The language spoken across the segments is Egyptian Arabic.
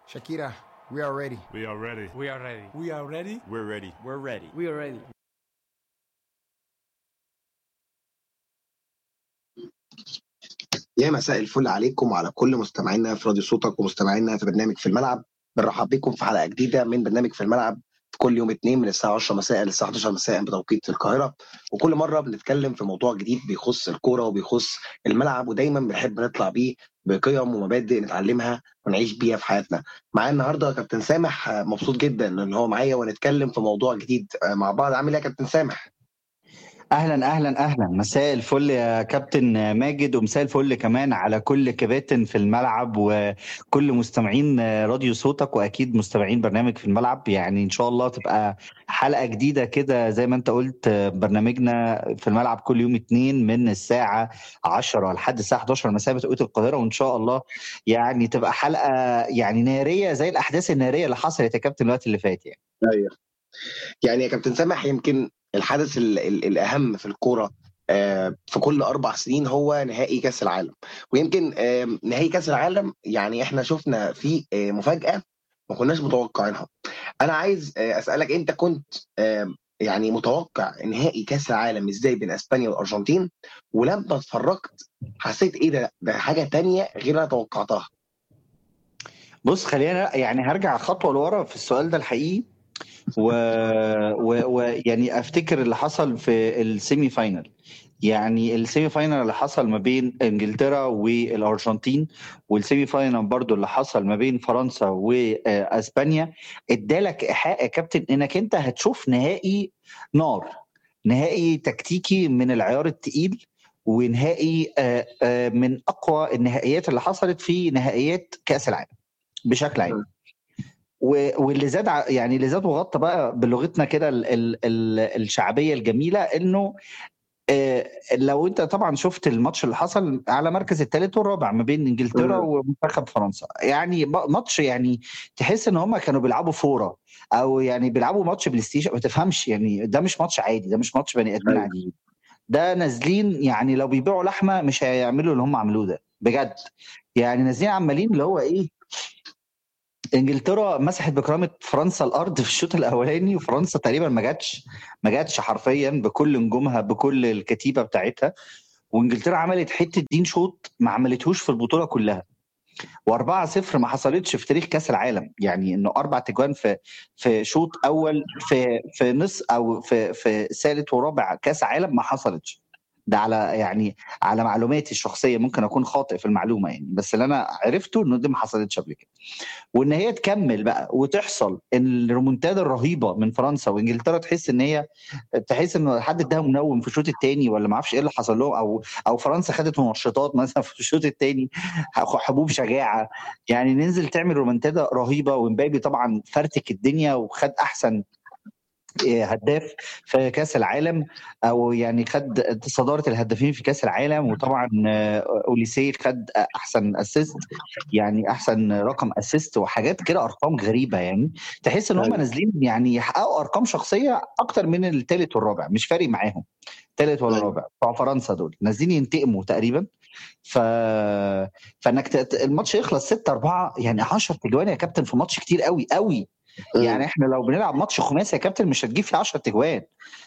Shakira, we are ready. We are ready. We are ready. We are ready. We're ready. We're ready. We are ready. يا مساء الفل عليكم وعلى كل مستمعينا في راديو صوتك ومستمعينا في برنامج في الملعب بنرحب بكم في حلقه جديده من برنامج في الملعب في كل يوم اثنين من الساعه 10 مساء للساعه 11 مساء بتوقيت القاهره وكل مره بنتكلم في موضوع جديد بيخص الكوره وبيخص الملعب ودايما بنحب نطلع بيه بقيم ومبادئ نتعلمها ونعيش بيها في حياتنا. معايا النهارده كابتن سامح مبسوط جدا ان هو معايا ونتكلم في موضوع جديد مع بعض عامل ايه يا كابتن سامح؟ اهلا اهلا اهلا مساء الفل يا كابتن ماجد ومساء الفل كمان على كل كباتن في الملعب وكل مستمعين راديو صوتك واكيد مستمعين برنامج في الملعب يعني ان شاء الله تبقى حلقه جديده كده زي ما انت قلت برنامجنا في الملعب كل يوم اثنين من الساعه 10 لحد الساعه 11 مساء بتوقيت القاهره وان شاء الله يعني تبقى حلقه يعني ناريه زي الاحداث الناريه اللي حصلت يا كابتن الوقت اللي فات يعني ايوه يعني يا كابتن سامح يمكن الحدث ال ال الاهم في الكوره في كل اربع سنين هو نهائي كاس العالم ويمكن نهائي كاس العالم يعني احنا شفنا فيه مفاجاه ما كناش متوقعينها انا عايز اسالك انت كنت يعني متوقع نهائي كاس العالم ازاي بين اسبانيا والارجنتين ولما اتفرجت حسيت ايه ده ده حاجه تانية غير اللي انا توقعتها بص خلينا يعني هرجع خطوه لورا في السؤال ده الحقيقي و... و... و... يعني افتكر اللي حصل في السيمي فاينل يعني السيمي فاينل اللي حصل ما بين انجلترا والارجنتين والسيمي فاينل برضو اللي حصل ما بين فرنسا واسبانيا ادالك ايحاء يا كابتن انك انت هتشوف نهائي نار نهائي تكتيكي من العيار التقيل ونهائي من اقوى النهائيات اللي حصلت في نهائيات كاس العالم بشكل عام واللي زاد يعني اللي زاد وغطى بقى بلغتنا كده ال ال ال الشعبيه الجميله انه لو انت طبعا شفت الماتش اللي حصل على مركز الثالث والرابع ما بين انجلترا ومنتخب فرنسا يعني ماتش يعني تحس ان هم كانوا بيلعبوا فوره او يعني بيلعبوا ماتش بلاي ستيشن ما تفهمش يعني ده مش ماتش عادي ده مش ماتش بني ادمين عاديين ده نازلين يعني لو بيبيعوا لحمه مش هيعملوا اللي هم عملوه ده بجد يعني نازلين عمالين اللي هو ايه انجلترا مسحت بكرامه فرنسا الارض في الشوط الاولاني وفرنسا تقريبا ما جاتش ما جاتش حرفيا بكل نجومها بكل الكتيبه بتاعتها وانجلترا عملت حته دين شوط ما عملتهوش في البطوله كلها و4 0 ما حصلتش في تاريخ كاس العالم يعني انه اربع تجوان في في شوط اول في في نص او في في ثالث ورابع كاس عالم ما حصلتش ده على يعني على معلوماتي الشخصيه ممكن اكون خاطئ في المعلومه يعني بس اللي انا عرفته انه دي ما حصلتش قبل كده وان هي تكمل بقى وتحصل الريمونتادا الرهيبه من فرنسا وانجلترا تحس ان هي تحس انه حد اداها منوم في الشوط الثاني ولا ما اعرفش ايه اللي حصل لهم او او فرنسا خدت منشطات مثلا في الشوط الثاني حبوب شجاعه يعني ننزل تعمل رومنتادا رهيبه ومبابي طبعا فرتك الدنيا وخد احسن هداف في كاس العالم او يعني خد صداره الهدافين في كاس العالم وطبعا اوليسي خد احسن اسيست يعني احسن رقم اسيست وحاجات كده ارقام غريبه يعني تحس ان هم نازلين يعني يحققوا ارقام شخصيه اكتر من الثالث والرابع مش فارق معاهم ثالث ولا رابع بتوع فرنسا دول نازلين ينتقموا تقريبا ف فانك ت... الماتش يخلص 6 4 يعني 10 تجوان يا كابتن في ماتش كتير قوي قوي يعني احنا لو بنلعب ماتش خماسي يا كابتن مش هتجيب فيه 10 تجوان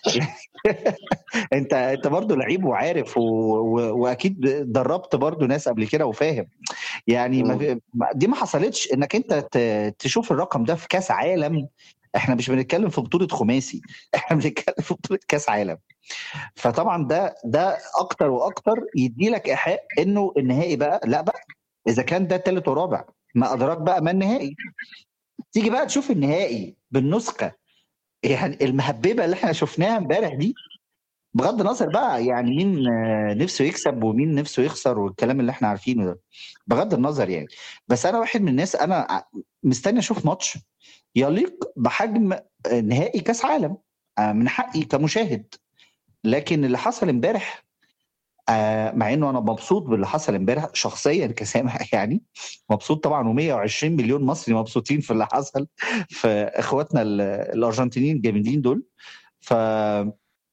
انت انت برضه لعيب وعارف و... و... واكيد دربت برضه ناس قبل كده وفاهم يعني ما... دي ما حصلتش انك انت ت... تشوف الرقم ده في كاس عالم احنا مش بنتكلم في بطوله خماسي احنا بنتكلم في بطوله كاس عالم فطبعا ده ده اكتر واكتر يدي لك ايحاء انه النهائي بقى لا بقى اذا كان ده ثالث ورابع ما ادراك بقى ما النهائي تيجي بقى تشوف النهائي بالنسخه يعني المهببه اللي احنا شفناها امبارح دي بغض النظر بقى يعني مين نفسه يكسب ومين نفسه يخسر والكلام اللي احنا عارفينه ده بغض النظر يعني بس انا واحد من الناس انا مستني اشوف ماتش يليق بحجم نهائي كاس عالم من حقي كمشاهد لكن اللي حصل امبارح مع انه انا مبسوط باللي حصل امبارح شخصيا كسامح يعني مبسوط طبعا و120 مليون مصري مبسوطين في اللي حصل في اخواتنا الارجنتينيين الجامدين دول ف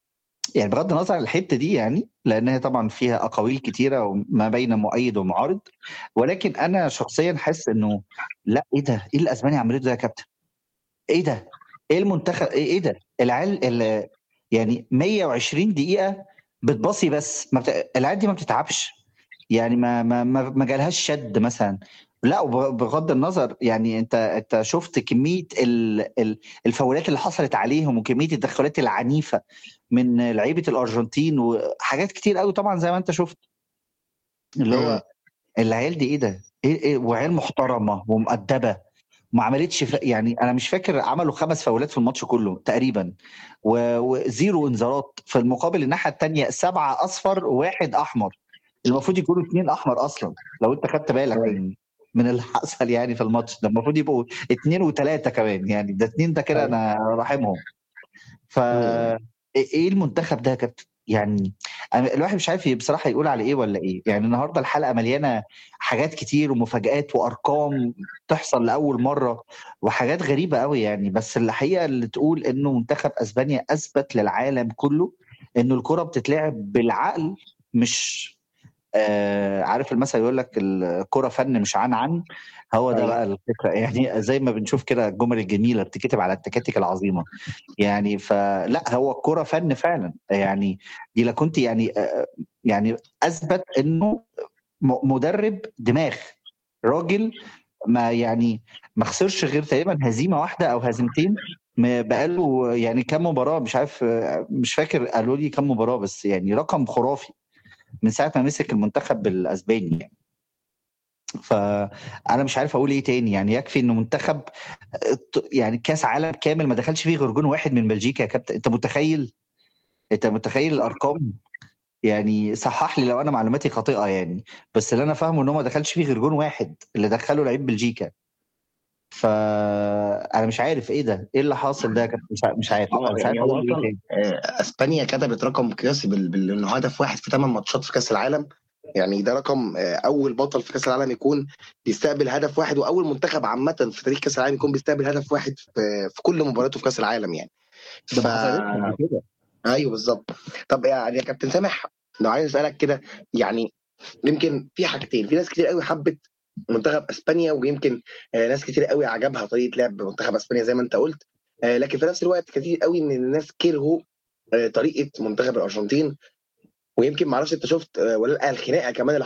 يعني بغض النظر عن الحته دي يعني لان هي طبعا فيها اقاويل كتيره وما بين مؤيد ومعارض ولكن انا شخصيا حاسس انه لا ايه ده؟ ايه اللي اسبانيا عملته ده يا كابتن؟ ايه ده؟ ايه المنتخب ايه, إيه ده؟ العيال ال- يعني 120 دقيقه بتباصي بس ما بت... العيال دي ما بتتعبش يعني ما ما ما, ما جالهاش شد مثلا لا وبغض النظر يعني انت انت شفت كميه ال... ال... الفاولات اللي حصلت عليهم وكميه التدخلات العنيفه من لعيبه الارجنتين وحاجات كتير قوي طبعا زي ما انت شفت اللي مم. هو العيال دي ايه ده؟ ايه, إيه وعيال محترمه ومؤدبه ما عملتش ف... يعني انا مش فاكر عملوا خمس فاولات في الماتش كله تقريبا و... وزيرو انذارات في المقابل الناحيه الثانيه سبعه اصفر وواحد احمر المفروض يكونوا اثنين احمر اصلا لو انت خدت بالك من من اللي حصل يعني في الماتش ده المفروض يبقوا اثنين وثلاثه كمان يعني ده اثنين ده كده انا راحمهم ف ايه المنتخب ده يا كابتن يعني أنا الواحد مش عارف بصراحه يقول على ايه ولا ايه يعني النهارده الحلقه مليانه حاجات كتير ومفاجآت وارقام تحصل لاول مره وحاجات غريبه قوي يعني بس الحقيقه اللي تقول انه منتخب اسبانيا اثبت للعالم كله انه الكره بتتلعب بالعقل مش آه عارف المثل يقول لك الكره فن مش عن عن هو ده أيوة. بقى الفكره يعني زي ما بنشوف كده الجمل الجميله بتتكتب على التكاتك العظيمه يعني فلا هو الكره فن فعلا يعني دي لا كنت يعني آه، يعني اثبت انه م- مدرب دماغ راجل ما يعني ما خسرش غير تقريبا هزيمه واحده او هزيمتين م- بقاله يعني كام مباراه مش عارف آه، مش فاكر قالوا لي كام مباراه بس يعني رقم خرافي من ساعه ما مسك المنتخب الاسباني يعني فانا مش عارف اقول ايه تاني يعني يكفي انه منتخب يعني كاس عالم كامل ما دخلش فيه غير جون واحد من بلجيكا يا كابتن انت متخيل انت متخيل الارقام يعني صحح لي لو انا معلوماتي خاطئه يعني بس اللي انا فاهمه ان هو ما دخلش فيه غير جون واحد اللي دخله لعيب بلجيكا فانا مش عارف ايه ده ايه اللي حاصل ده يا كابتن مش عارف مش عارف آه، مش يعني عارف هو اقول ايه أصلاً تاني آه، اسبانيا كتبت رقم قياسي بال- بال- انه هدف واحد في 8 ماتشات في كاس العالم يعني ده رقم آه، اول بطل في كاس العالم يكون بيستقبل هدف واحد واول منتخب عامه في تاريخ كاس العالم يكون بيستقبل هدف واحد في, في كل مباراته في كاس العالم يعني ده ف... ما حصلتش قبل كده ايوه بالظبط طب يعني يا كابتن سامح لو عايز اسالك كده يعني يمكن في حاجتين في ناس كتير قوي حبت منتخب اسبانيا ويمكن آه، ناس كتير قوي عجبها طريقه لعب منتخب اسبانيا زي ما انت قلت آه، لكن في نفس الوقت كتير قوي من الناس كرهوا آه، طريقه منتخب الارجنتين ويمكن معرفش انت شفت آه، ولا لا الخناقه كمان اللي